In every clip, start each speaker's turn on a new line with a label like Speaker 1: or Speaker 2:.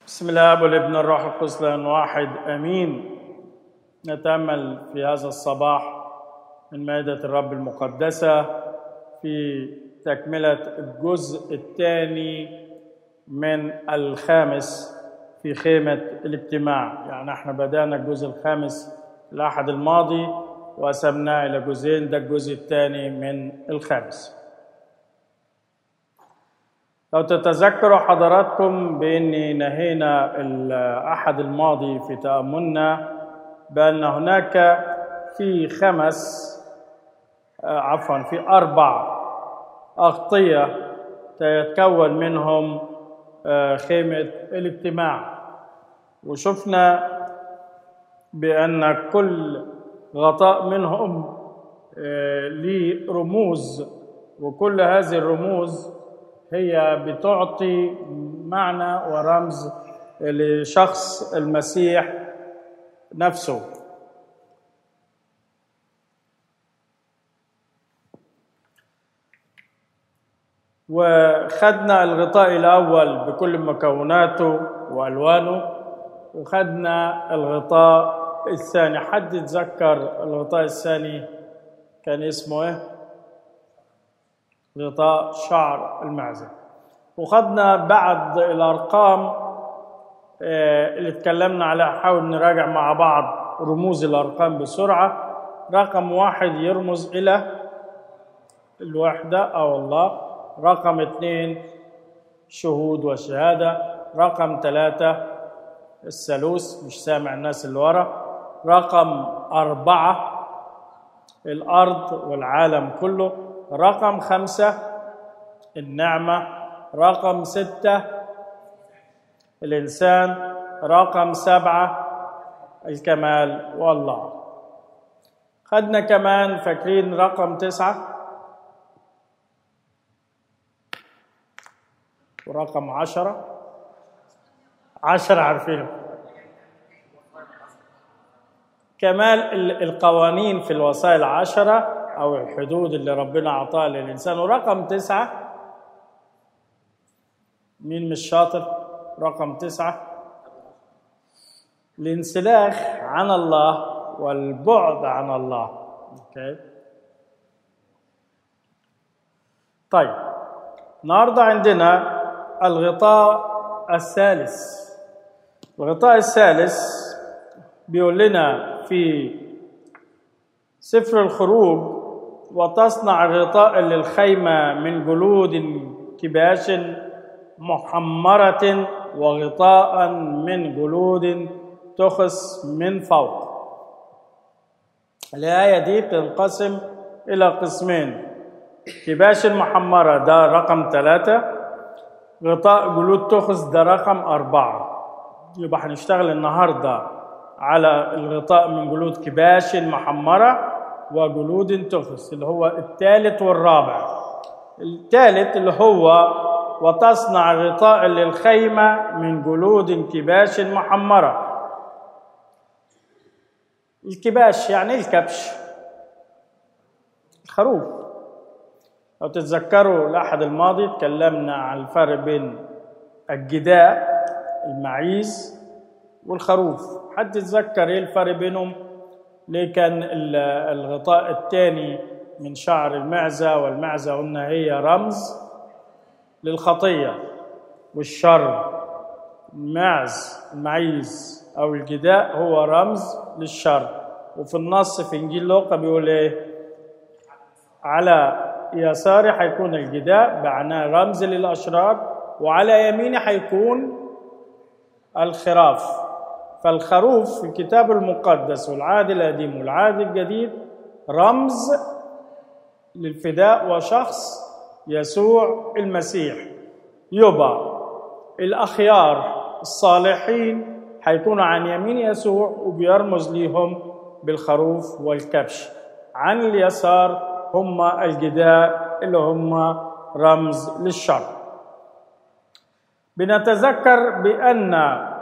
Speaker 1: بسم الله والابن الروح القدس لان واحد امين نتامل في هذا الصباح من مائده الرب المقدسه في تكمله الجزء الثاني من الخامس في خيمه الاجتماع يعني احنا بدانا الجزء الخامس الاحد الماضي وقسمناه الى جزئين ده الجزء الثاني من الخامس لو تتذكروا حضراتكم بأني نهينا الأحد الماضي في تأملنا بأن هناك في خمس عفوا في أربع أغطية تتكون منهم خيمة الاجتماع وشفنا بأن كل غطاء منهم ليه رموز وكل هذه الرموز هي بتعطي معنى ورمز لشخص المسيح نفسه وخدنا الغطاء الاول بكل مكوناته والوانه وخدنا الغطاء الثاني حد يتذكر الغطاء الثاني كان اسمه ايه غطاء شعر المعزة وخدنا بعض الأرقام اللي اتكلمنا عليها حاول نراجع مع بعض رموز الأرقام بسرعة رقم واحد يرمز إلى الوحدة أو الله رقم اثنين شهود وشهادة رقم ثلاثة الثالوث مش سامع الناس اللي ورا رقم أربعة الأرض والعالم كله رقم خمسة النعمة رقم ستة الإنسان رقم سبعة الكمال والله خدنا كمان فاكرين رقم تسعة ورقم عشرة عشرة عارفينه كمال القوانين في الوصايا العشرة أو الحدود اللي ربنا أعطاها للإنسان ورقم تسعة مين مش شاطر رقم تسعة الانسلاخ عن الله والبعد عن الله okay. طيب النهارده عندنا الغطاء الثالث الغطاء الثالث بيقول لنا في سفر الخروج وتصنع غطاء للخيمة من جلود كباش محمرة وغطاء من جلود تخس من فوق الآية دي بتنقسم إلى قسمين كباش محمرة ده رقم ثلاثة غطاء جلود تخس ده رقم أربعة يبقى هنشتغل النهاردة على الغطاء من جلود كباش محمرة وجلود تخس اللي هو الثالث والرابع الثالث اللي هو وتصنع غطاء للخيمة من جلود كباش محمرة الكباش يعني الكبش الخروف لو تتذكروا الأحد الماضي تكلمنا عن الفرق بين الجداء المعيز والخروف حد يتذكر ايه الفرق بينهم ليه كان الغطاء الثاني من شعر المعزة والمعزة قلنا هي رمز للخطية والشر المعز المعيز أو الجداء هو رمز للشر وفي النص في إنجيل لوقا بيقول إيه على يساري حيكون الجداء معناه رمز للأشرار وعلى يميني حيكون الخراف فالخروف في الكتاب المقدس والعهد القديم والعهد الجديد رمز للفداء وشخص يسوع المسيح يبقى الأخيار الصالحين حيكونوا عن يمين يسوع وبيرمز ليهم بالخروف والكبش عن اليسار هم الجداء اللي هم رمز للشر بنتذكر بأن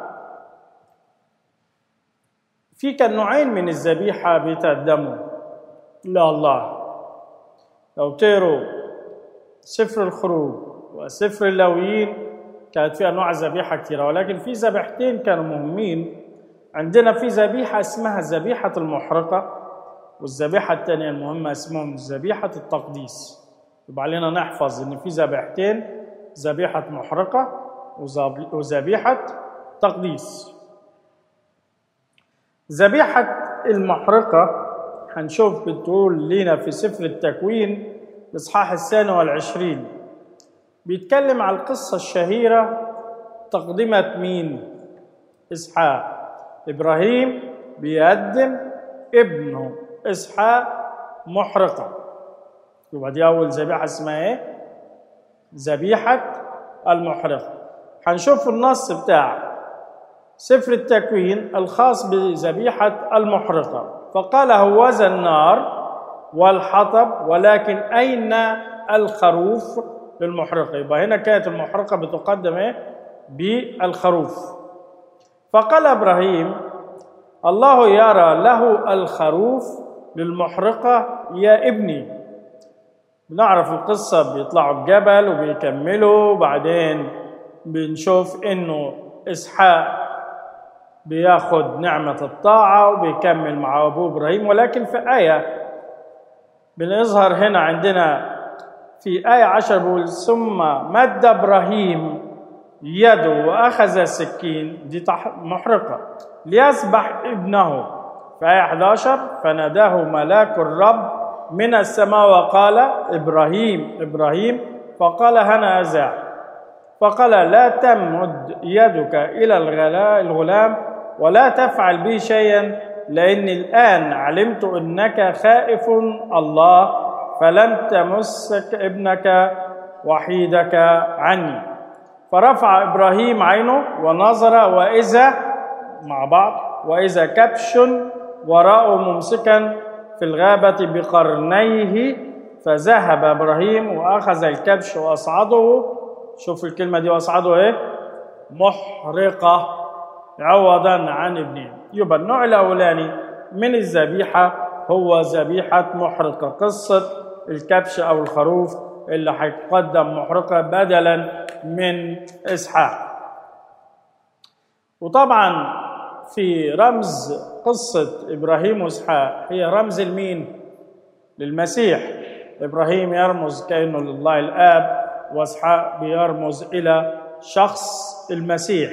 Speaker 1: في كان نوعين من الذبيحة بيتقدموا لله لو تقروا سفر الخروج وسفر اللاويين كانت في انواع ذبيحه كثيره ولكن في ذبيحتين كانوا مهمين عندنا في ذبيحه اسمها ذبيحه المحرقه والذبيحه الثانيه المهمه اسمهم ذبيحه التقديس يبقى علينا نحفظ ان في ذبيحتين ذبيحه محرقه وذبيحه تقديس ذبيحه المحرقه هنشوف بتقول لنا في سفر التكوين الإصحاح الثاني والعشرين بيتكلم على القصة الشهيرة تقدمة مين؟ إسحاق إبراهيم بيقدم ابنه إسحاق محرقة يبقى دي أول ذبيحة اسمها إيه؟ ذبيحة المحرقة هنشوف النص بتاع سفر التكوين الخاص بذبيحة المحرقة فقال هوذا النار والحطب ولكن أين الخروف للمحرقة يبقى هنا كانت المحرقة بتقدم إيه؟ بالخروف فقال إبراهيم الله يرى له الخروف للمحرقة يا ابني بنعرف القصة بيطلعوا الجبل وبيكملوا بعدين بنشوف إنه إسحاق بياخد نعمة الطاعة وبيكمل مع أبوه إبراهيم ولكن في آية بنظهر هنا عندنا في آية عشر بيقول ثم مد إبراهيم يده وأخذ السكين دي محرقة ليذبح ابنه في آية 11 فناداه ملاك الرب من السماء وقال إبراهيم إبراهيم فقال هنا أزع فقال لا تمد يدك إلى الغلام ولا تفعل به شيئا لأني الآن علمت أنك خائف الله فلن تمسك ابنك وحيدك عني فرفع إبراهيم عينه ونظر وإذا مع بعض وإذا كبش وراءه ممسكا في الغابة بقرنيه فذهب إبراهيم وأخذ الكبش وأصعده شوف الكلمة دي وأصعده إيه محرقة عوضا عن ابنه يبقى النوع الأولاني من الذبيحة هو ذبيحة محرقة قصة الكبش أو الخروف اللي هيقدم محرقة بدلا من إسحاق وطبعا في رمز قصة إبراهيم وإسحاق هي رمز المين؟ للمسيح إبراهيم يرمز كأنه لله الآب وإسحاق بيرمز إلى شخص المسيح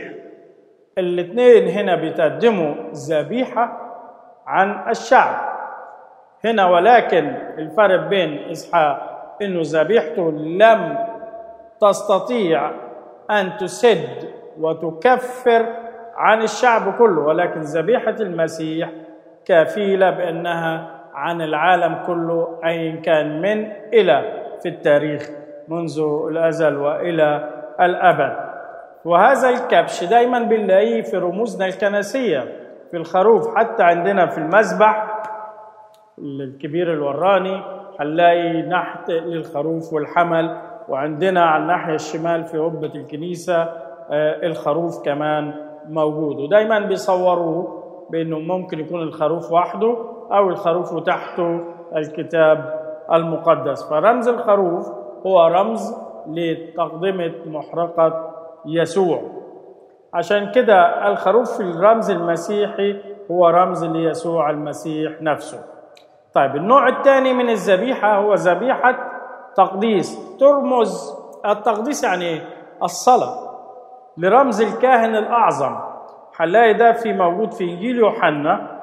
Speaker 1: الاثنين هنا بيتقدموا ذبيحة عن الشعب هنا ولكن الفرق بين إسحاق إنه ذبيحته لم تستطيع أن تسد وتكفر عن الشعب كله ولكن ذبيحة المسيح كفيلة بأنها عن العالم كله أيا كان من إلى في التاريخ منذ الأزل وإلى الأبد وهذا الكبش دايما بنلاقيه في رموزنا الكنسية في الخروف حتى عندنا في المذبح الكبير الوراني هنلاقي نحت للخروف والحمل وعندنا على الناحية الشمال في قبة الكنيسة الخروف كمان موجود ودايما بيصوروه بأنه ممكن يكون الخروف وحده أو الخروف وتحته الكتاب المقدس فرمز الخروف هو رمز لتقدمة محرقة يسوع عشان كده الخروف في الرمز المسيحي هو رمز ليسوع المسيح نفسه طيب النوع الثاني من الذبيحة هو ذبيحة تقديس ترمز التقديس يعني ايه؟ الصلاة لرمز الكاهن الأعظم هنلاقي ده في موجود في إنجيل يوحنا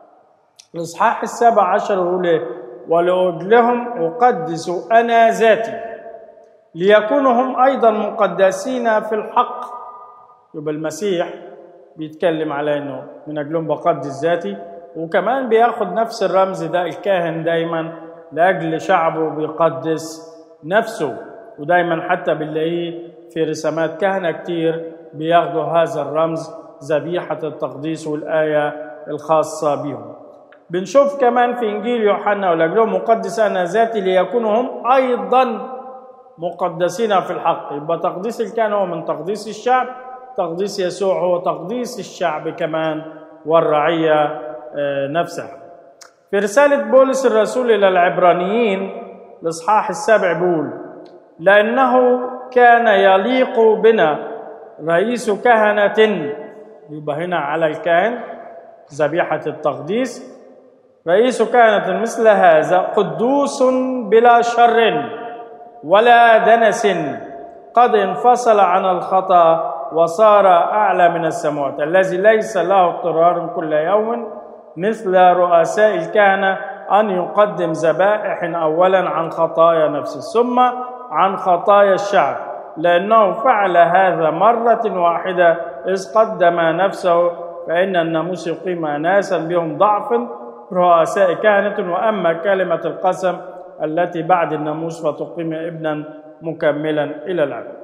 Speaker 1: الإصحاح السابع عشر يقول إيه؟ ولأجلهم أقدس أنا ذاتي ليكونوا هم أيضا مقدسين في الحق يبقى المسيح بيتكلم على إنه من أجلهم بقدس ذاتي وكمان بياخد نفس الرمز ده الكاهن دايما لاجل شعبه بيقدس نفسه ودايما حتى بنلاقيه في رسامات كهنه كتير بياخدوا هذا الرمز ذبيحه التقديس والايه الخاصه بهم بنشوف كمان في انجيل يوحنا ولاجلهم مقدس انا ذاتي ليكونوا هم ايضا مقدسين في الحق يبقى تقديس الكهنه هو من تقديس الشعب تقديس يسوع هو تقديس الشعب كمان والرعيه نفسها في رسالة بولس الرسول إلى العبرانيين الإصحاح السابع بيقول لأنه كان يليق بنا رئيس كهنة يبقى هنا على الكاهن ذبيحة التقديس رئيس كهنة مثل هذا قدوس بلا شر ولا دنس قد انفصل عن الخطأ وصار أعلى من السماوات الذي ليس له اضطرار كل يوم مثل رؤساء الكهنة أن يقدم ذبائح أولا عن خطايا نفسه ثم عن خطايا الشعب لأنه فعل هذا مرة واحدة إذ قدم نفسه فإن الناموس يقيم أناسا بهم ضعف رؤساء كهنة وأما كلمة القسم التي بعد الناموس فتقيم ابنا مكملا إلى الأبد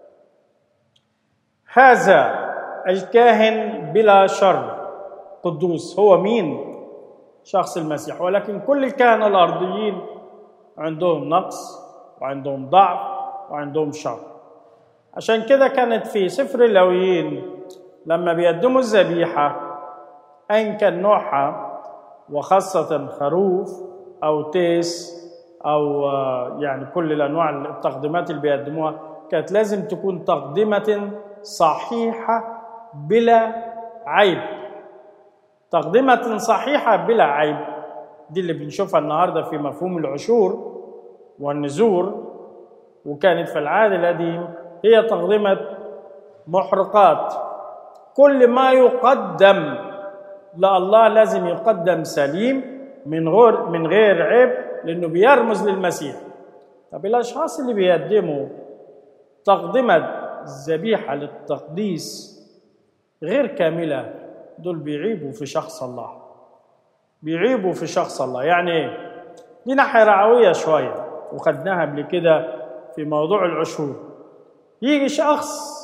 Speaker 1: هذا الكاهن بلا شر قدوس هو مين شخص المسيح ولكن كل الكهنة الأرضيين عندهم نقص وعندهم ضعف وعندهم شر عشان كده كانت في سفر اللويين لما بيقدموا الذبيحة أيا كان نوعها وخاصة خروف أو تيس أو يعني كل الأنواع التقديمات اللي بيقدموها كانت لازم تكون تقدمة صحيحة بلا عيب تقدمة صحيحة بلا عيب دي اللي بنشوفها النهاردة في مفهوم العشور والنزور وكانت في العهد القديم هي تقدمة محرقات كل ما يقدم لله لازم يقدم سليم من غير من غير عيب لانه بيرمز للمسيح طب الاشخاص اللي بيقدموا تقدمه ذبيحه للتقديس غير كامله دول بيعيبوا في شخص الله بيعيبوا في شخص الله يعني ايه دي ناحيه رعويه شويه وخدناها قبل كده في موضوع العشور يجي شخص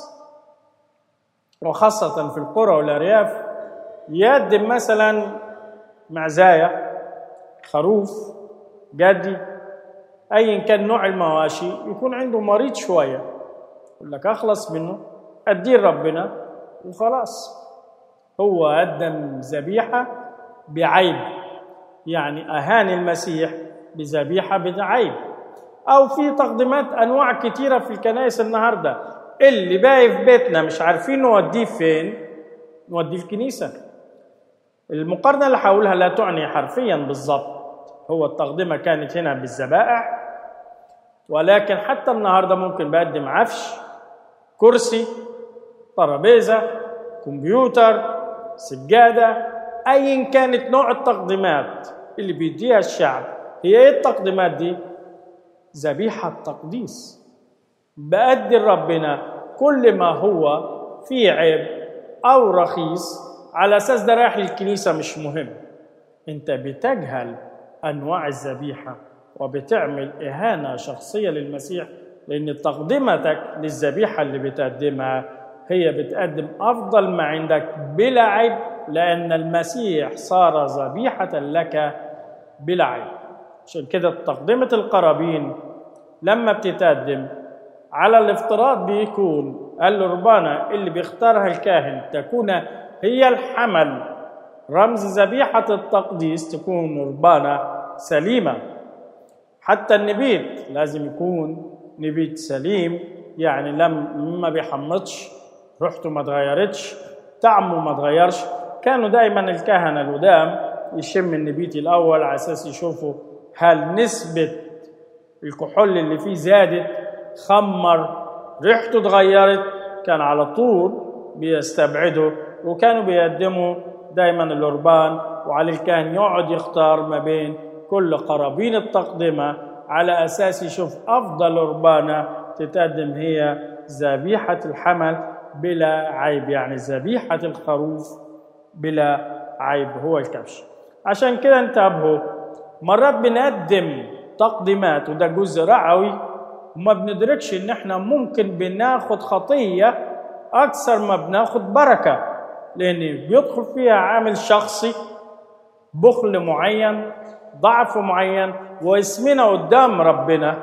Speaker 1: وخاصة في القرى والأرياف يقدم مثلا معزاية خروف جدي أيا كان نوع المواشي يكون عنده مريض شوية يقول لك أخلص منه أديه ربنا وخلاص هو قدم ذبيحة بعيب يعني أهان المسيح بذبيحة بعيب أو في تقديمات أنواع كتيرة في الكنائس النهاردة اللي باقي في بيتنا مش عارفين نوديه فين نوديه الكنيسة المقارنة اللي هقولها لا تعني حرفيا بالظبط هو التقدمة كانت هنا بالذبائح ولكن حتى النهارده ممكن بقدم عفش كرسي ترابيزة كمبيوتر سجادة أيا كانت نوع التقديمات اللي بيديها الشعب هي ايه التقديمات دي؟ ذبيحة تقديس بأدي لربنا كل ما هو فيه عيب أو رخيص على أساس ده رايح للكنيسة مش مهم أنت بتجهل أنواع الذبيحة وبتعمل إهانة شخصية للمسيح لأن تقدمتك للذبيحة اللي بتقدمها هي بتقدم أفضل ما عندك بلا عيب لأن المسيح صار ذبيحة لك بلا عيب عشان كده تقدمة القرابين لما بتتقدم على الافتراض بيكون القربانة اللي بيختارها الكاهن تكون هي الحمل رمز ذبيحة التقديس تكون قربانة سليمة حتى النبيت لازم يكون نبيت سليم يعني لم ما بيحمضش ريحته ما اتغيرتش طعمه ما اتغيرش كانوا دايما الكهنة القدام يشم النبيت الأول على أساس يشوفوا هل نسبة الكحول اللي فيه زادت خمر ريحته اتغيرت كان على طول بيستبعده وكانوا بيقدموا دايما القربان وعلى الكاهن يقعد يختار ما بين كل قرابين التقدمة على أساس يشوف أفضل قربانة تتقدم هي ذبيحة الحمل بلا عيب يعني ذبيحة الخروف بلا عيب هو الكبش عشان كده انتبهوا مرات بنقدم تقديمات وده جزء رعوي وما بندركش ان احنا ممكن بناخد خطية اكثر ما بناخد بركة لان بيدخل فيها عامل شخصي بخل معين ضعف معين واسمنا قدام ربنا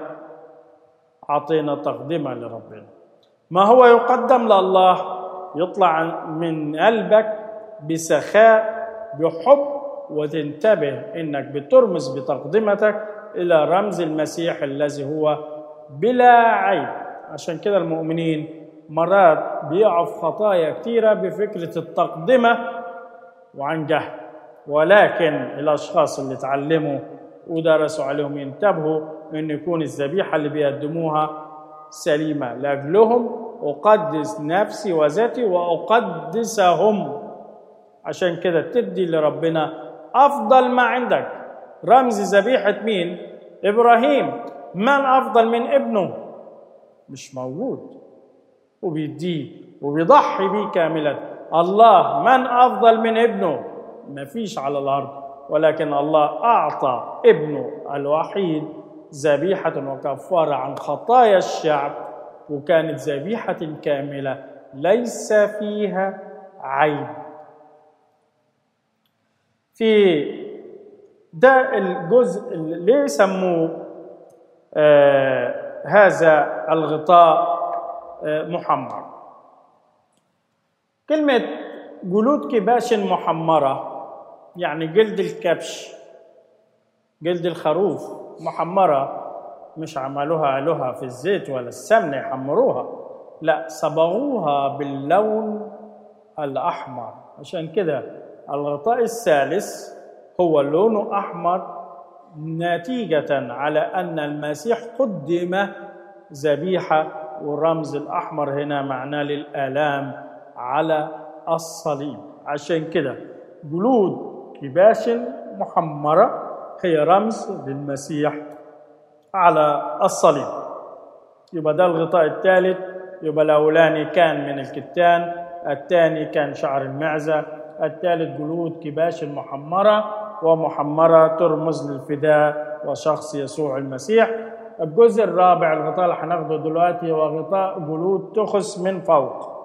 Speaker 1: اعطينا تقدمة لربنا ما هو يقدم لله يطلع من قلبك بسخاء بحب وتنتبه انك بترمز بتقدمتك الى رمز المسيح الذي هو بلا عيب عشان كده المؤمنين مرات بيقعوا في خطايا كثيرة بفكرة التقدمة وعن جهل ولكن الأشخاص اللي تعلموا ودرسوا عليهم ينتبهوا أن يكون الذبيحة اللي بيقدموها سليمة لأجلهم أقدس نفسي وذاتي وأقدسهم عشان كده تدي لربنا أفضل ما عندك رمز ذبيحة مين؟ إبراهيم من أفضل من ابنه؟ مش موجود وبيديه وبيضحي بيه كاملة الله من أفضل من ابنه؟ مفيش على الأرض ولكن الله أعطى ابنه الوحيد ذبيحة وكفارة عن خطايا الشعب وكانت ذبيحة كاملة ليس فيها عيب في ده الجزء اللي ليه سموه آه هذا الغطاء آه محمر كلمة جلود كباش محمرة يعني جلد الكبش جلد الخروف محمرة مش عملوها قالوها في الزيت ولا السمنة يحمروها لا صبغوها باللون الأحمر عشان كده الغطاء الثالث هو لونه أحمر نتيجة على أن المسيح قدم ذبيحة والرمز الأحمر هنا معناه للآلام على الصليب عشان كده جلود كباش محمرة هي رمز للمسيح على الصليب يبقى ده الغطاء الثالث يبقى الأولاني كان من الكتان الثاني كان شعر المعزة الثالث جلود كباش محمرة ومحمرة ترمز للفداء وشخص يسوع المسيح الجزء الرابع الغطاء اللي هناخده دلوقتي هو غطاء جلود تخس من فوق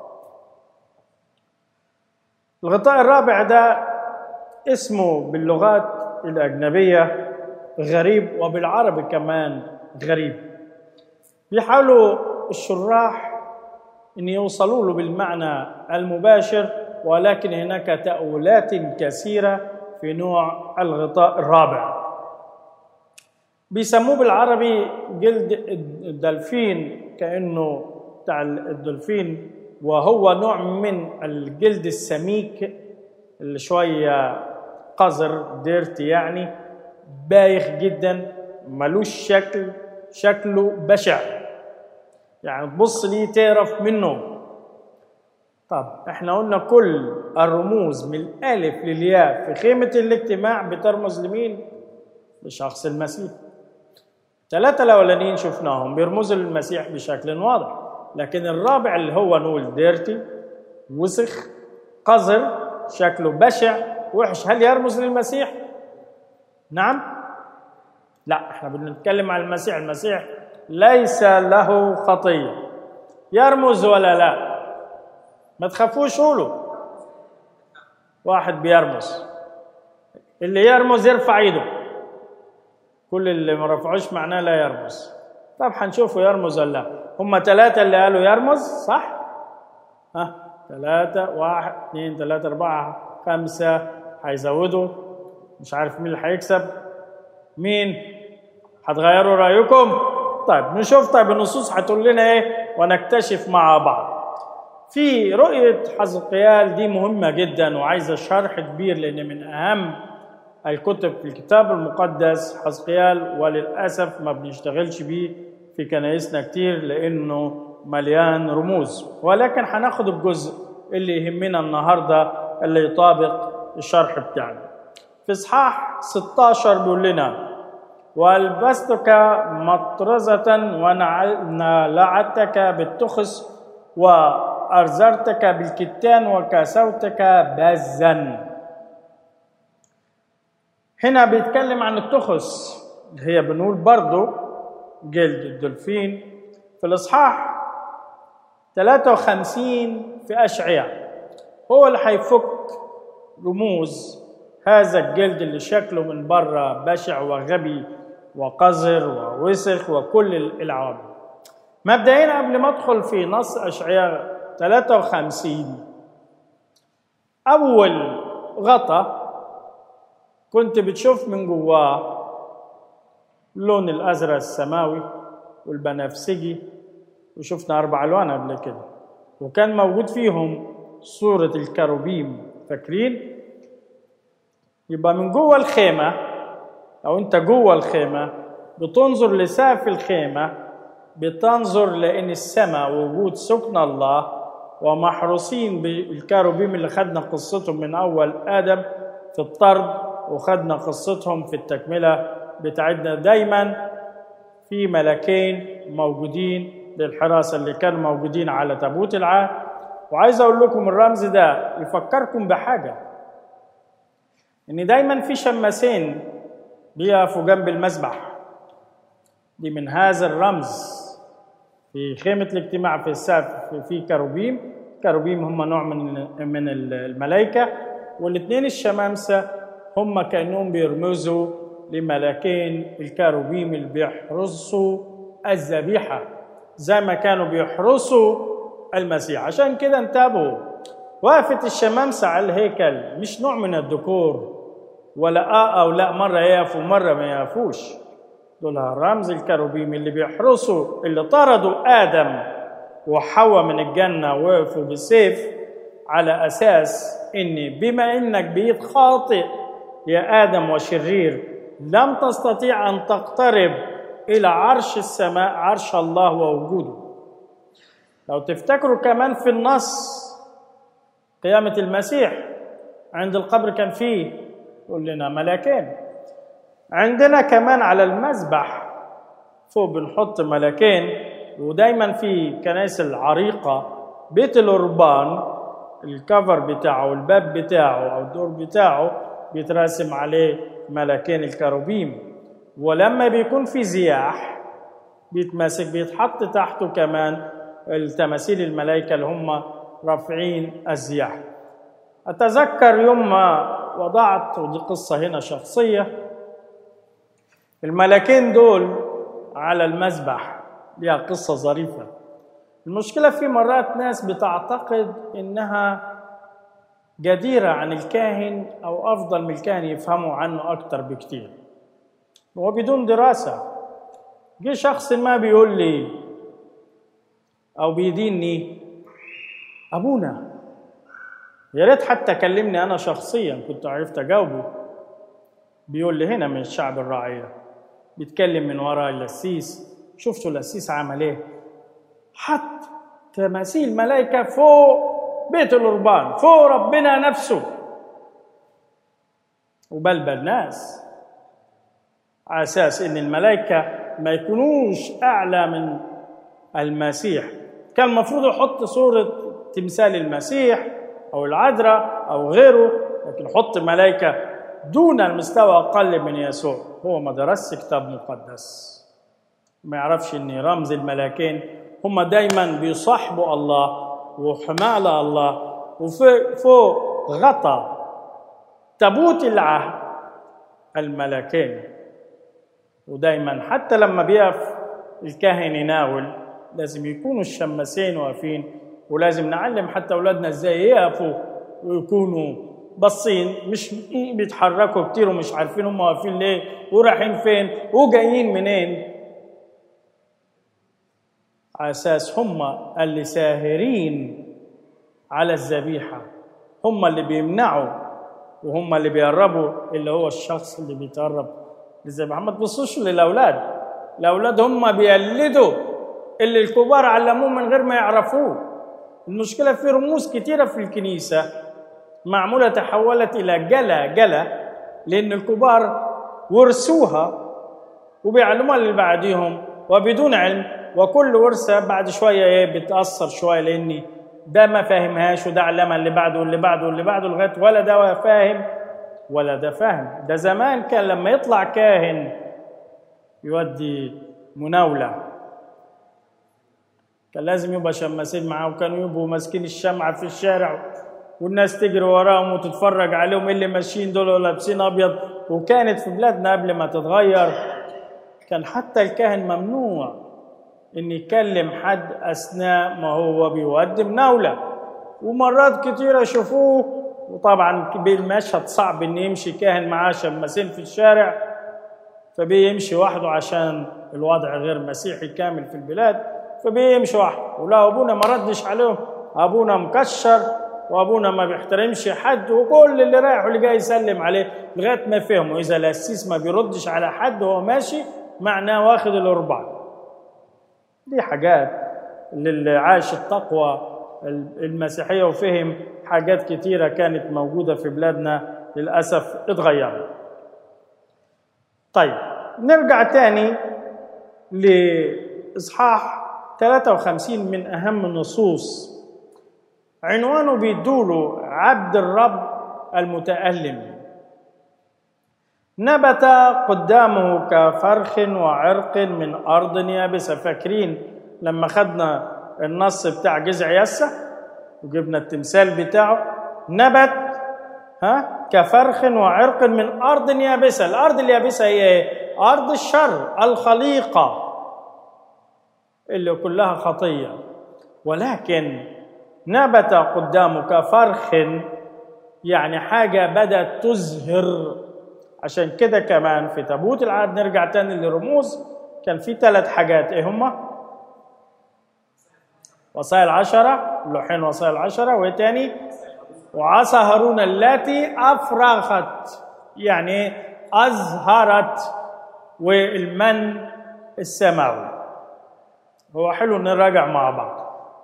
Speaker 1: الغطاء الرابع ده اسمه باللغات الأجنبية غريب وبالعربي كمان غريب بيحاولوا الشراح ان يوصلوا له بالمعنى المباشر ولكن هناك تأويلات كثيرة في نوع الغطاء الرابع بيسموه بالعربي جلد الدلفين كأنه بتاع الدلفين وهو نوع من الجلد السميك اللي شوية قذر ديرتي يعني بايخ جدا ملوش شكل شكله بشع يعني تبص ليه تعرف منه طب احنا قلنا كل الرموز من الالف للياء في خيمه الاجتماع بترمز لمين لشخص المسيح ثلاثة الأولانيين شفناهم بيرمزوا للمسيح بشكل واضح لكن الرابع اللي هو نقول ديرتي وسخ قذر شكله بشع وحش هل يرمز للمسيح؟ نعم؟ لا احنا بنتكلم عن المسيح المسيح ليس له خطية يرمز ولا لا؟ ما تخافوش قولوا واحد بيرمز اللي يرمز يرفع ايده كل اللي ما رفعوش معناه لا يرمز طب هنشوفه يرمز ولا لا هم ثلاثة اللي قالوا يرمز صح؟ ها ثلاثة واحد اثنين ثلاثة أربعة خمسة هيزودوا مش عارف مين اللي هيكسب مين؟ هتغيروا رأيكم؟ طيب نشوف طيب النصوص هتقول لنا ايه ونكتشف مع بعض في رؤية حزقيال دي مهمة جدا وعايزة شرح كبير لأن من أهم الكتب في الكتاب المقدس حزقيال وللأسف ما بنشتغلش بيه في كنايسنا كتير لأنه مليان رموز ولكن هناخد الجزء اللي يهمنا النهاردة اللي يطابق الشرح بتاعنا في إصحاح 16 بيقول لنا والبستك مطرزة ونلعتك بالتخس وأرزرتك بالكتان وكسوتك بزا هنا بيتكلم عن التخس هي بنقول برضو جلد الدولفين في الإصحاح 53 في أشعياء هو اللي هيفك رموز هذا الجلد اللي شكله من بره بشع وغبي وقذر ووسخ وكل العوامل مبدئيا قبل ما ادخل في نص اشعياء 53 اول غطا كنت بتشوف من جواه اللون الازرق السماوي والبنفسجي وشفنا اربع الوان قبل كده وكان موجود فيهم صورة الكروبيم فاكرين؟ يبقى من جوه الخيمة أو أنت جوه الخيمة بتنظر لسقف الخيمة بتنظر لأن السماء وجود سكن الله ومحروسين بالكاروبيم اللي خدنا قصتهم من أول آدم في الطرد وخدنا قصتهم في التكملة بتاعتنا دايما في ملكين موجودين للحراسة اللي كانوا موجودين على تابوت العهد وعايز أقول لكم الرمز ده يفكركم بحاجة إن دايما في شماسين بيقفوا جنب المسبح دي من هذا الرمز في خيمة الاجتماع في السقف في كروبيم كروبيم هم نوع من من الملائكة والاثنين الشمامسة هم كأنهم بيرمزوا لملكين الكروبيم اللي بيحرسوا الذبيحة زي ما كانوا بيحرسوا المسيح عشان كده انتبهوا وقفة الشمامسة على الهيكل مش نوع من الديكور ولا اه او لا مرة يقفوا مرة ما يقفوش دول رمز الكروبيم اللي بيحرسوا اللي طردوا آدم وحواء من الجنة وقفوا بالسيف على أساس إن بما إنك بقيت خاطئ يا آدم وشرير لم تستطيع أن تقترب إلى عرش السماء عرش الله ووجوده لو تفتكروا كمان في النص قيامة المسيح عند القبر كان فيه يقول لنا ملاكين عندنا كمان على المذبح فوق بنحط ملكين ودايما في كنائس العريقة بيت الأربان الكفر بتاعه الباب بتاعه أو الدور بتاعه بيترسم عليه ملكين الكروبيم ولما بيكون في زياح بيتمسك بيتحط تحته كمان التماثيل الملائكة اللي هم رافعين الزياح أتذكر يوم ما وضعت ودي قصة هنا شخصية الملكين دول على المذبح ليها قصة ظريفة المشكلة في مرات ناس بتعتقد إنها جديرة عن الكاهن أو أفضل من الكاهن يفهموا عنه أكتر بكتير وبدون دراسة جه شخص ما بيقول لي أو بيديني أبونا يا ريت حتى كلمني أنا شخصيا كنت عرفت أجاوبه بيقول لي هنا من الشعب الرعية بيتكلم من وراء القسيس شفتوا القسيس عمل ايه حط تماثيل ملائكة فوق بيت القربان فوق ربنا نفسه وبلبل ناس على اساس ان الملائكه ما يكونوش اعلى من المسيح كان المفروض يحط صوره تمثال المسيح او العذراء او غيره لكن يحط ملائكه دون المستوى اقل من يسوع هو ما درسش كتاب مقدس ما يعرفش ان رمز الملاكين هم دايما بيصاحبوا الله وحماة الله وفوق غطى تابوت العهد الملكين ودايما حتى لما بيقف الكاهن يناول لازم يكونوا الشماسين واقفين ولازم نعلم حتى اولادنا ازاي يقفوا ويكونوا باصين مش بيتحركوا كتير ومش عارفين هم واقفين ليه ورايحين فين وجايين منين على اساس هم اللي ساهرين على الذبيحه هم اللي بيمنعوا وهم اللي بيقربوا اللي هو الشخص اللي بيتقرب للذبيحه ما تبصوش للاولاد الاولاد هم بيقلدوا اللي الكبار علموه من غير ما يعرفوه المشكله في رموز كتيره في الكنيسه معموله تحولت الى جلا جلا لان الكبار ورثوها وبيعلموها اللي بعديهم وبدون علم وكل ورثه بعد شويه ايه بتاثر شويه لاني ده ما فاهمهاش وده علمها اللي بعده واللي بعده واللي بعده لغايه ولا ده فاهم ولا ده فاهم ده زمان كان لما يطلع كاهن يودي مناوله كان لازم يبقى شماسين معاه وكانوا يبقوا ماسكين الشمعة في الشارع والناس تجري وراهم وتتفرج عليهم اللي ماشيين دول لابسين ابيض وكانت في بلادنا قبل ما تتغير كان حتى الكاهن ممنوع ان يكلم حد اثناء ما هو بيودي مناوله ومرات كتيرة يشوفوه وطبعا بالمشهد صعب ان يمشي كاهن معاه شماسين في الشارع فبيمشي وحده عشان الوضع غير مسيحي كامل في البلاد فبيمشي وحده ولو ابونا ما ردش عليهم ابونا مكشر وابونا ما بيحترمش حد وكل اللي رايح واللي جاي يسلم عليه لغايه ما فهموا اذا القسيس ما بيردش على حد وهو ماشي معناه واخد الاربع دي حاجات للي عاش التقوى المسيحيه وفهم حاجات كتيره كانت موجوده في بلادنا للاسف اتغيرت طيب نرجع تاني لاصحاح 53 من اهم النصوص عنوانه بيدوله عبد الرب المتألم نبت قدامه كفرخ وعرق من أرض يابسة فاكرين لما خدنا النص بتاع جذع يسة وجبنا التمثال بتاعه نبت ها كفرخ وعرق من أرض يابسة الأرض اليابسة هي إيه؟ أرض الشر الخليقة اللي كلها خطية ولكن نبت قدامك فرخ يعني حاجة بدأت تزهر عشان كده كمان في تابوت العهد نرجع تاني للرموز كان في ثلاث حاجات ايه هما؟ وصايا العشرة لوحين وصايا العشرة وايه تاني؟ وعصا هارون التي أفرغت يعني أزهرت والمن السماوي هو حلو نراجع مع بعض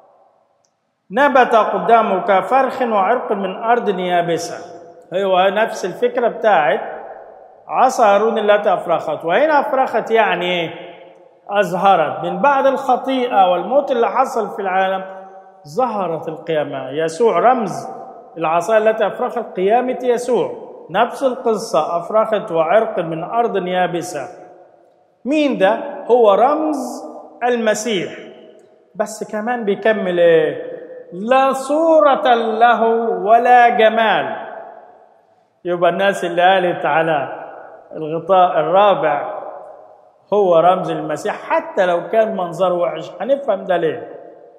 Speaker 1: نبت قدامك فرخ وعرق من أرض يابسة هو نفس الفكرة بتاعت عصا هارون التي أفرخت وهنا أفرخت يعني أزهرت من بعد الخطيئة والموت اللي حصل في العالم ظهرت القيامة يسوع رمز العصا التي أفرخت قيامة يسوع نفس القصة أفرخت وعرق من أرض يابسة مين ده؟ هو رمز المسيح بس كمان بيكمل ايه؟ لا صورة له ولا جمال يبقى الناس اللي قالت على الغطاء الرابع هو رمز المسيح حتى لو كان منظره وحش هنفهم ده ليه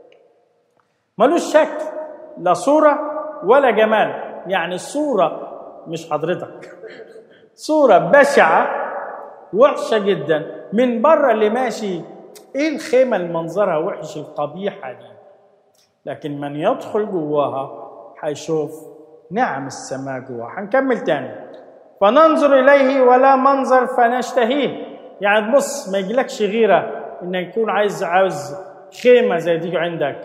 Speaker 1: ملوش شكل لا صورة ولا جمال يعني الصورة مش حضرتك صورة بشعة وحشة جدا من بره اللي ماشي ايه الخيمة اللي منظرها وحش القبيحة دي لكن من يدخل جواها هيشوف نعم السماء جواها هنكمل تاني فننظر إليه ولا منظر فنشتهيه يعني تبص ما يجيلكش غيرة إنك يكون عايز عاوز خيمة زي دي عندك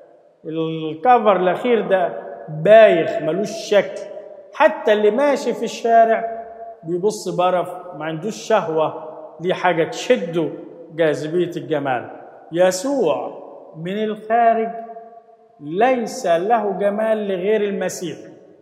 Speaker 1: الكفر الأخير ده بايخ ملوش شكل حتى اللي ماشي في الشارع بيبص بره ما عندوش شهوة دي حاجة تشده جاذبية الجمال يسوع من الخارج ليس له جمال لغير المسيح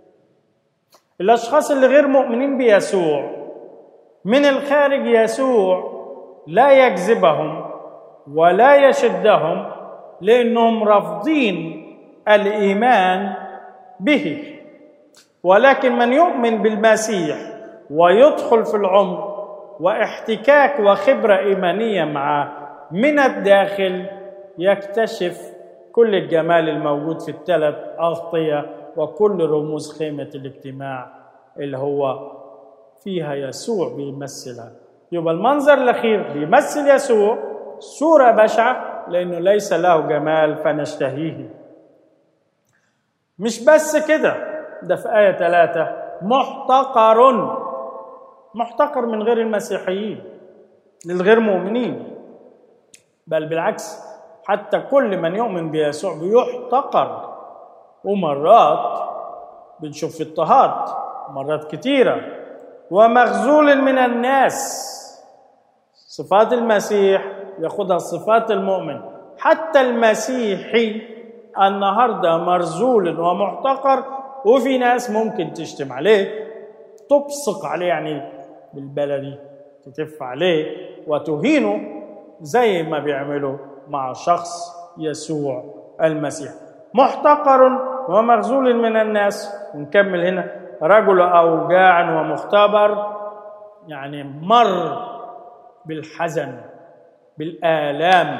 Speaker 1: الاشخاص اللي غير مؤمنين بيسوع من الخارج يسوع لا يجذبهم ولا يشدهم لانهم رافضين الايمان به ولكن من يؤمن بالمسيح ويدخل في العمق واحتكاك وخبره ايمانيه معه من الداخل يكتشف كل الجمال الموجود في الثلاث أغطية وكل رموز خيمة الاجتماع اللي هو فيها يسوع بيمثلها يبقى المنظر الأخير بيمثل يسوع صورة بشعة لأنه ليس له جمال فنشتهيه مش بس كده ده في آية ثلاثة محتقر محتقر من غير المسيحيين للغير مؤمنين بل بالعكس حتى كل من يؤمن بيسوع بيحتقر ومرات بنشوف اضطهاد مرات كتيرة ومخزول من الناس صفات المسيح ياخدها صفات المؤمن حتى المسيحي النهارده مرزول ومحتقر وفي ناس ممكن تشتم عليه تبصق عليه يعني بالبلدي تتف عليه وتهينه زي ما بيعملوا مع شخص يسوع المسيح محتقر ومخزول من الناس ونكمل هنا رجل أوجاع ومختبر يعني مر بالحزن بالآلام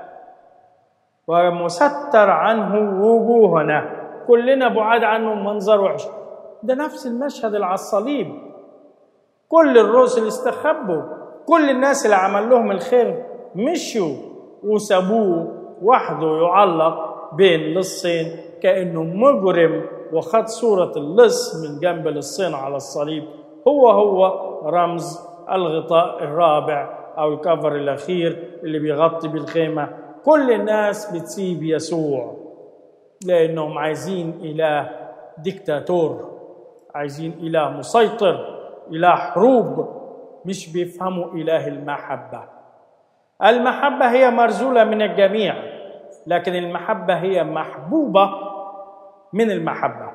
Speaker 1: ومستر عنه وجوهنا كلنا بعاد عنه منظر وحش ده نفس المشهد اللي على الصليب كل الرسل استخبوا كل الناس اللي عمل لهم الخير مشوا وسابوه وحده يعلق بين لصين كأنه مجرم وخد صورة اللص من جنب للصين على الصليب هو هو رمز الغطاء الرابع أو الكفر الأخير اللي بيغطي بالخيمة كل الناس بتسيب يسوع لأنهم عايزين إله ديكتاتور عايزين إله مسيطر إله حروب مش بيفهموا إله المحبة المحبة هي مرزولة من الجميع لكن المحبة هي محبوبة من المحبة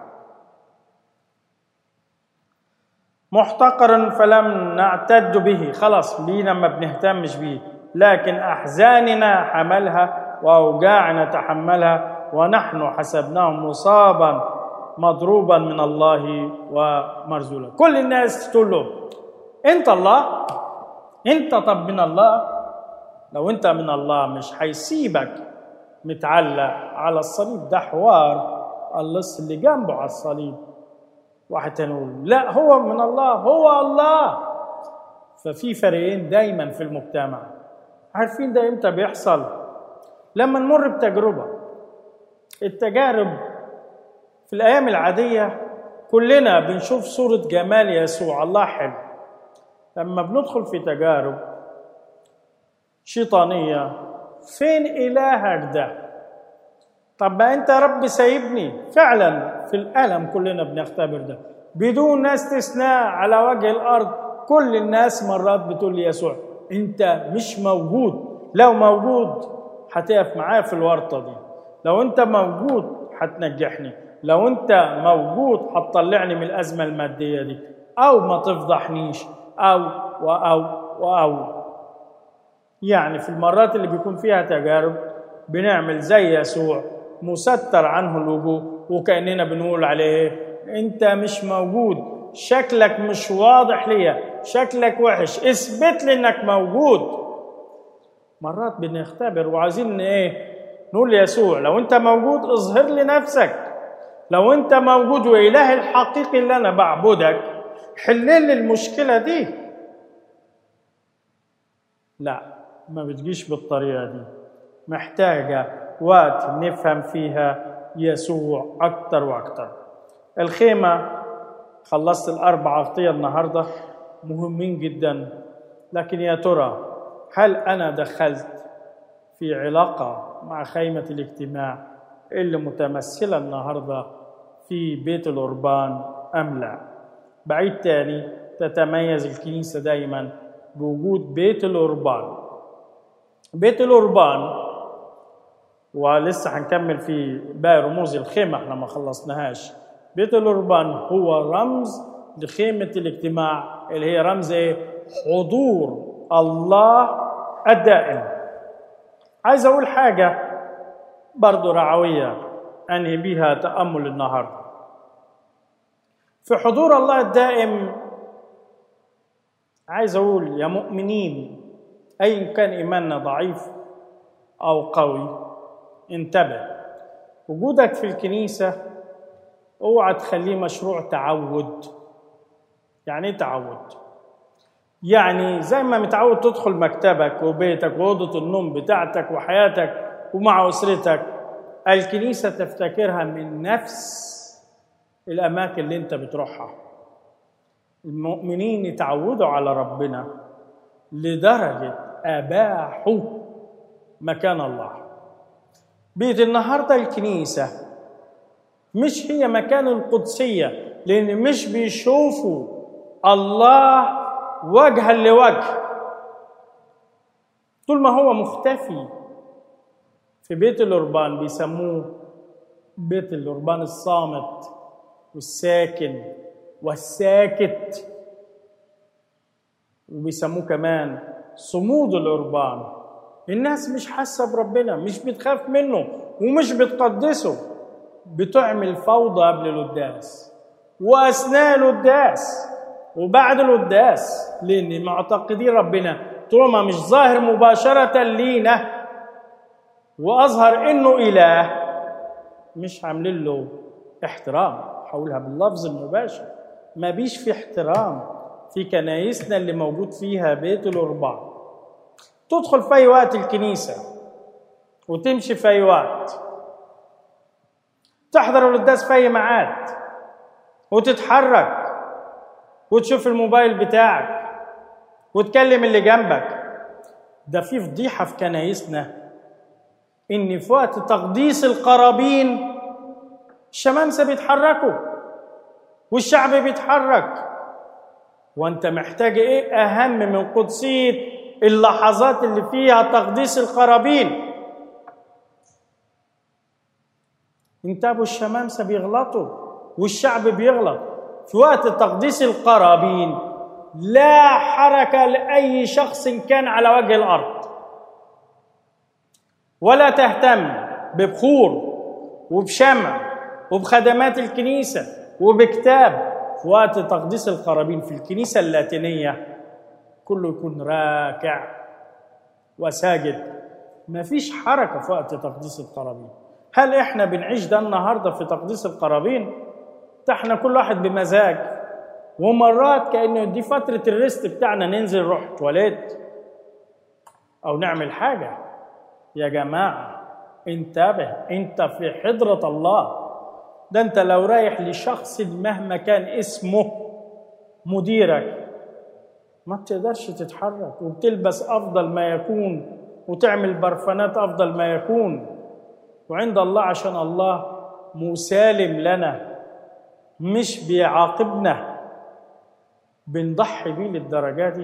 Speaker 1: محتقرا فلم نعتد به خلاص بينا ما بنهتمش به لكن أحزاننا حملها وأوجاعنا تحملها ونحن حسبناه مصابا مضروبا من الله ومرزولا كل الناس تقول له انت الله انت طب من الله لو انت من الله مش هيسيبك متعلق على الصليب ده حوار اللص اللي جنبه على الصليب واحد تاني يقول لا هو من الله هو الله ففي فريقين دايما في المجتمع عارفين ده امتى بيحصل لما نمر بتجربه التجارب في الايام العاديه كلنا بنشوف صوره جمال يسوع الله حلو لما بندخل في تجارب شيطانيه فين الهك ده طب ما انت يا رب سايبني فعلا في الالم كلنا بنختبر ده بدون استثناء على وجه الارض كل الناس مرات بتقول لي يسوع انت مش موجود لو موجود هتقف معايا في الورطه دي لو انت موجود هتنجحني لو انت موجود هتطلعني من الازمه الماديه دي او ما تفضحنيش او واو واو يعني في المرات اللي بيكون فيها تجارب بنعمل زي يسوع مستر عنه الوجوه وكاننا بنقول عليه انت مش موجود شكلك مش واضح ليا شكلك وحش اثبت لي انك موجود مرات بنختبر وعايزين ايه نقول ليسوع لو انت موجود اظهر لي نفسك لو انت موجود واله الحقيقي اللي انا بعبدك حل لي المشكله دي لا ما بتجيش بالطريقه دي محتاجه وقت نفهم فيها يسوع اكتر واكتر الخيمه خلصت الاربع اغطيه النهارده مهمين جدا لكن يا ترى هل انا دخلت في علاقه مع خيمه الاجتماع اللي متمثله النهارده في بيت القربان ام لا بعيد تاني تتميز الكنيسه دايما بوجود بيت القربان بيت القربان ولسه هنكمل في باقي رموز الخيمه احنا ما خلصناهاش بيت القربان هو رمز لخيمه الاجتماع اللي هي رمز ايه حضور الله الدائم عايز اقول حاجه برضو رعويه انهي بيها تامل النهارده في حضور الله الدائم عايز اقول يا مؤمنين ايا كان ايماننا ضعيف او قوي انتبه وجودك في الكنيسه اوعى تخليه مشروع تعود يعني ايه تعود يعني زي ما متعود تدخل مكتبك وبيتك واوضه النوم بتاعتك وحياتك ومع اسرتك الكنيسه تفتكرها من نفس الاماكن اللي انت بتروحها المؤمنين يتعودوا على ربنا لدرجه اباحوا مكان الله بيت النهارده الكنيسه مش هي مكان القدسيه لان مش بيشوفوا الله وجها لوجه طول ما هو مختفي في بيت الأربان بيسموه بيت الأربان الصامت والساكن والساكت وبيسموه كمان صمود الأربان الناس مش حاسة بربنا مش بتخاف منه ومش بتقدسه بتعمل فوضى قبل القداس وأثناء القداس وبعد القداس لأن معتقدين ربنا طول ما مش ظاهر مباشرة لينا وأظهر إنه إله مش عاملين له احترام هقولها باللفظ المباشر ما بيش في احترام في كنايسنا اللي موجود فيها بيت الأربعة تدخل في أي وقت الكنيسة وتمشي في أي وقت تحضر القداس في اي ميعاد وتتحرك وتشوف الموبايل بتاعك وتكلم اللي جنبك ده في فضيحه في كنايسنا ان في وقت تقديس القرابين الشمامسه بيتحركوا والشعب بيتحرك وانت محتاج ايه اهم من قدسيه اللحظات اللي فيها تقديس القرابين انت ابو الشمامسه بيغلطوا والشعب بيغلط في وقت تقديس القرابين لا حركه لاي شخص كان على وجه الارض ولا تهتم ببخور وبشمع وبخدمات الكنيسه وبكتاب في وقت تقديس القرابين في الكنيسه اللاتينيه كله يكون راكع وساجد ما فيش حركه في وقت تقديس القرابين هل احنا بنعيش ده النهارده في تقديس القرابين ده احنا كل واحد بمزاج ومرات كانه دي فتره الريست بتاعنا ننزل نروح تواليت او نعمل حاجه يا جماعه انتبه انت في حضره الله ده انت لو رايح لشخص مهما كان اسمه مديرك ما بتقدرش تتحرك وبتلبس افضل ما يكون وتعمل برفانات افضل ما يكون وعند الله عشان الله مسالم لنا مش بيعاقبنا بنضحي بيه للدرجه دي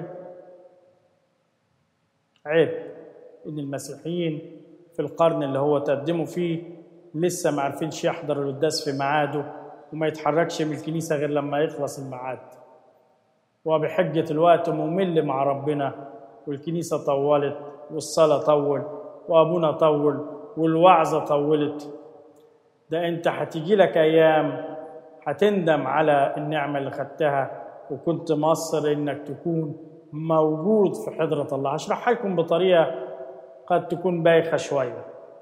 Speaker 1: عيب ان المسيحيين في القرن اللي هو تقدموا فيه لسه ما عارفينش يحضر القداس في ميعاده وما يتحركش من الكنيسه غير لما يخلص الميعاد وبحجه الوقت ممل مع ربنا والكنيسه طولت والصلاه طول وابونا طول والوعظه طولت ده انت هتيجي لك ايام هتندم على النعمه اللي خدتها وكنت مصر انك تكون موجود في حضره الله هشرحها لكم بطريقه قد تكون بايخه شويه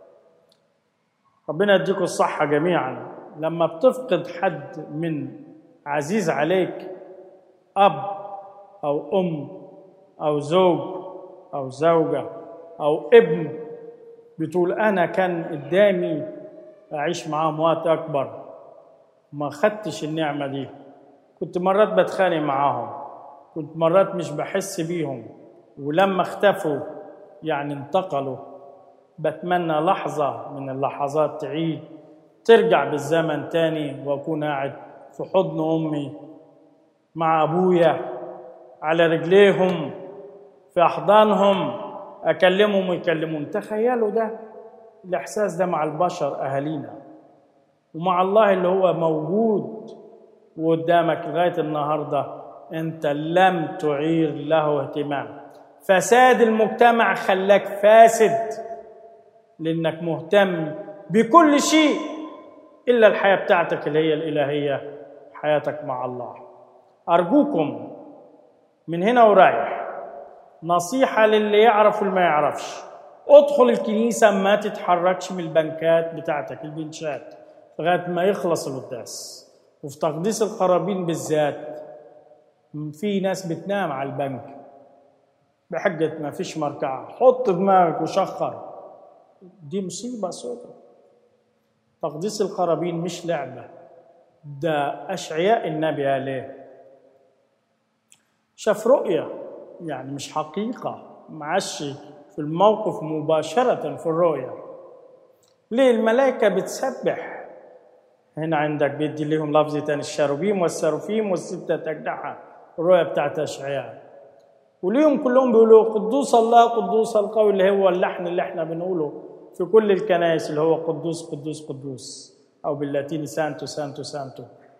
Speaker 1: ربنا يديكم الصحه جميعا لما بتفقد حد من عزيز عليك اب او ام او زوج او زوجه او ابن بتقول انا كان قدامي اعيش معاهم وقت اكبر ما خدتش النعمه دي كنت مرات بتخانق معاهم كنت مرات مش بحس بيهم ولما اختفوا يعني انتقلوا بتمنى لحظة من اللحظات تعيد ترجع بالزمن تاني وأكون قاعد في حضن أمي مع أبويا على رجليهم في أحضانهم أكلمهم ويكلمون تخيلوا ده الإحساس ده مع البشر أهالينا ومع الله اللي هو موجود وقدامك لغاية النهاردة أنت لم تعير له اهتمام فساد المجتمع خلاك فاسد لأنك مهتم بكل شيء إلا الحياة بتاعتك اللي هي الإلهية حياتك مع الله أرجوكم من هنا ورايح نصيحة للي يعرف واللي ما يعرفش ادخل الكنيسة ما تتحركش من البنكات بتاعتك البنشات لغاية ما يخلص القداس وفي تقديس القرابين بالذات في ناس بتنام على البنك بحجة ما فيش مركعة حط دماغك وشخر دي مصيبة سوداء تقديس القرابين مش لعبة ده أشعياء النبي عليه شاف رؤية يعني مش حقيقة معش في الموقف مباشرة في الرؤية ليه الملائكة بتسبح هنا عندك بيدي لهم لفظ تاني الشاروبيم والساروفيم والستة أجنحة الرؤية بتاعت أشعياء وليهم كلهم بيقولوا قدوس الله قدوس القوي اللي هو اللحن اللي احنا بنقوله في كل الكنائس اللي هو قدوس قدوس قدوس او باللاتيني سانتو سانتو سانتو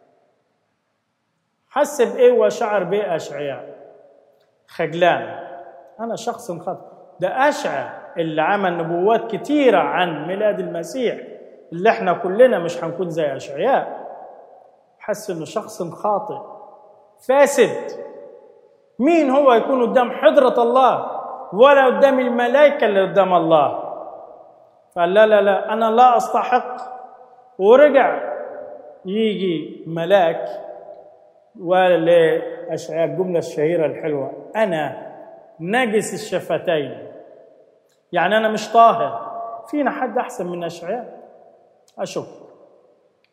Speaker 1: حس بايه وشعر بايه اشعياء خجلان انا شخص خطأ ده اشعياء اللي عمل نبوات كتيره عن ميلاد المسيح اللي احنا كلنا مش هنكون زي اشعياء حس انه شخص خاطئ فاسد مين هو يكون قدام حضرة الله ولا قدام الملائكة اللي قدام الله قال لا لا لا أنا لا أستحق ورجع يجي ملاك ولأشعياء الجملة الشهيرة الحلوة أنا نجس الشفتين يعني أنا مش طاهر فينا حد أحسن من أشعياء أشك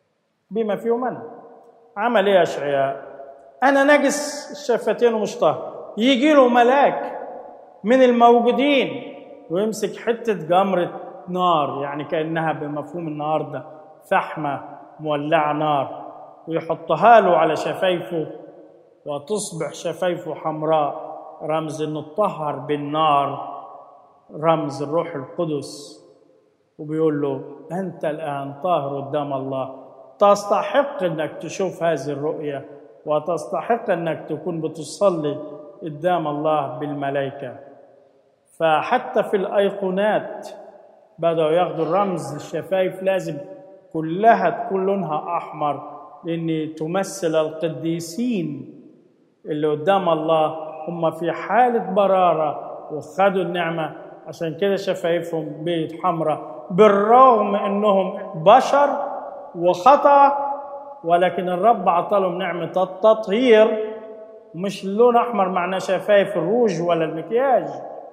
Speaker 1: بما فيهم أنا عمل إيه أشعياء أنا نجس الشفتين ومش طاهر يجي له ملاك من الموجودين ويمسك حتة جمرة نار يعني كأنها بمفهوم النهاردة فحمة مولعة نار ويحطها له على شفايفه وتصبح شفايفه حمراء رمز انه اتطهر بالنار رمز الروح القدس وبيقول له انت الان طاهر قدام الله تستحق انك تشوف هذه الرؤيه وتستحق انك تكون بتصلي قدام الله بالملائكه فحتى في الايقونات بداوا ياخدوا الرمز الشفايف لازم كلها تكون لونها احمر لان تمثل القديسين اللي قدام الله هم في حاله براره وخدوا النعمه عشان كده شفايفهم بيت حمراء بالرغم انهم بشر وخطا ولكن الرب عطلهم نعمه التطهير مش اللون احمر معناه شفايف الروج ولا المكياج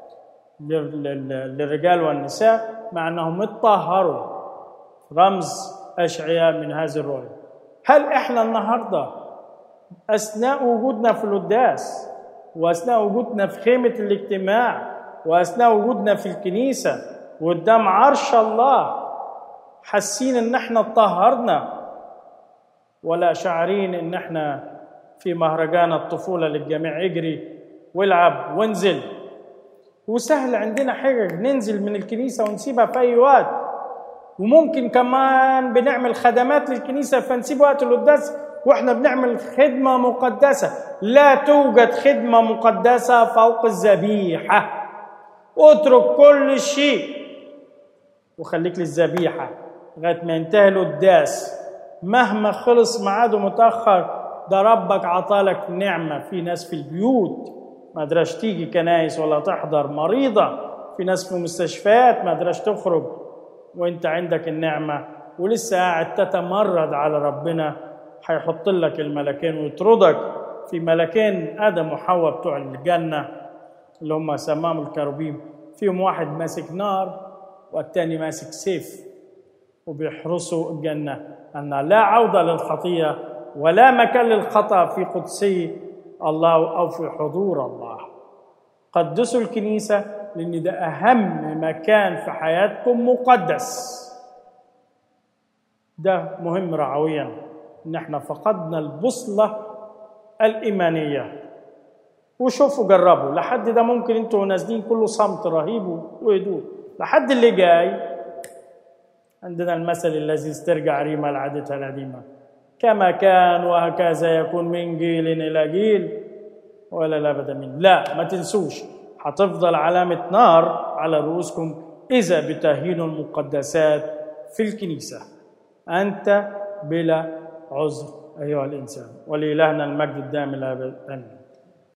Speaker 1: للرجال والنساء مع انهم اتطهروا رمز اشعياء من هذه الرؤيه هل احنا النهارده اثناء وجودنا في القداس واثناء وجودنا في خيمه الاجتماع واثناء وجودنا في الكنيسه وقدام عرش الله حاسين ان احنا اتطهرنا ولا شاعرين ان احنا في مهرجان الطفوله للجميع اجري والعب وانزل وسهل عندنا حجج ننزل من الكنيسه ونسيبها في اي وقت وممكن كمان بنعمل خدمات للكنيسه فنسيب وقت القداس واحنا بنعمل خدمه مقدسه لا توجد خدمه مقدسه فوق الذبيحه اترك كل شيء وخليك للذبيحه لغايه ما ينتهي القداس مهما خلص ميعاده متاخر ده ربك عطالك نعمه في ناس في البيوت ما قدرش تيجي كنايس ولا تحضر مريضه في ناس في مستشفيات ما قدرش تخرج وانت عندك النعمه ولسه قاعد تتمرد على ربنا هيحط لك الملكين ويطردك في ملكين ادم وحواء بتوع الجنه اللي هم سماهم الكروبيم فيهم واحد ماسك نار والتاني ماسك سيف وبيحرسوا الجنه ان لا عوده للخطيه ولا مكان للخطا في قدسي الله او في حضور الله قدسوا الكنيسه لان ده اهم مكان في حياتكم مقدس ده مهم رعويا ان احنا فقدنا البوصله الايمانيه وشوفوا جربوا لحد ده ممكن انتوا نازلين كله صمت رهيب وهدوء لحد اللي جاي عندنا المثل الذي استرجع ريما لعادتها القديمه كما كان وهكذا يكون من جيل الى جيل ولا لابد من لا ما تنسوش هتفضل علامة نار على رؤوسكم إذا بتهين المقدسات في الكنيسة أنت بلا عذر أيها الإنسان ولإلهنا المجد الدائم الأبد آمين